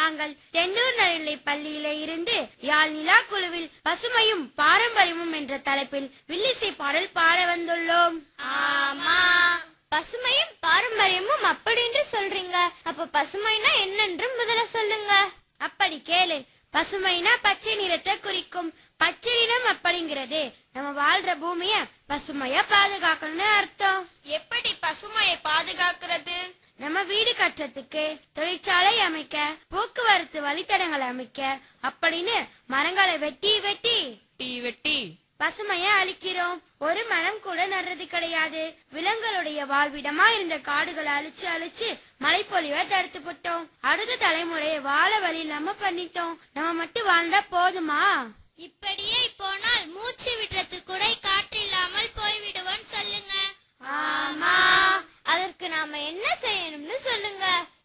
நாங்கள் தென்னூர் நடுநிலை பள்ளியில இருந்து யாழ் நிலா குழுவில் பசுமையும் பாரம்பரியமும் என்ற தலைப்பில் வில்லிசை பாடல் பாட வந்துள்ளோம் ஆமா பசுமையும் பாரம்பரியமும் அப்படின்னு சொல்றீங்க அப்ப பசுமைனா என்னன்று முதல்ல சொல்லுங்க அப்படி கேளு பசுமைனா பச்சை நிறத்தை குறிக்கும் பச்சை நிறம் அப்படிங்கிறது நம்ம வாழ்ற பூமிய பசுமையா பாதுகாக்கணும்னு அர்த்தம் எப்படி பசுமையை பாதுகாக்கிறது நம்ம வீடு கட்டுறதுக்கு தொழிற்சாலை அமைக்க போக்குவரத்து வழித்தடங்களை அமைக்க அப்படின்னு மரங்களை வெட்டி வெட்டி டீ வெட்டி பசுமையை அழிக்கிறோம் ஒரு மரம் கூட நடுறது கிடையாது விலங்குகளுடைய வாழ்விடமா இருந்த காடுகளை அழிச்சு அழிச்சு மழைப்பொழிவை தடுத்து போட்டோம் அடுத்த தலைமுறையை வாழ வழி இல்லாம பண்ணிட்டோம் நம்ம மட்டும் வாழ்ந்தா போதுமா இப்படியே போனால் மூச்சு விடுறது கூட காற்று இல்லாமல் போய்விடுவோம் சொல்லுங்க ஆமா அதற்கு நாம என்ன செய்யணும்னு சொல்லுங்க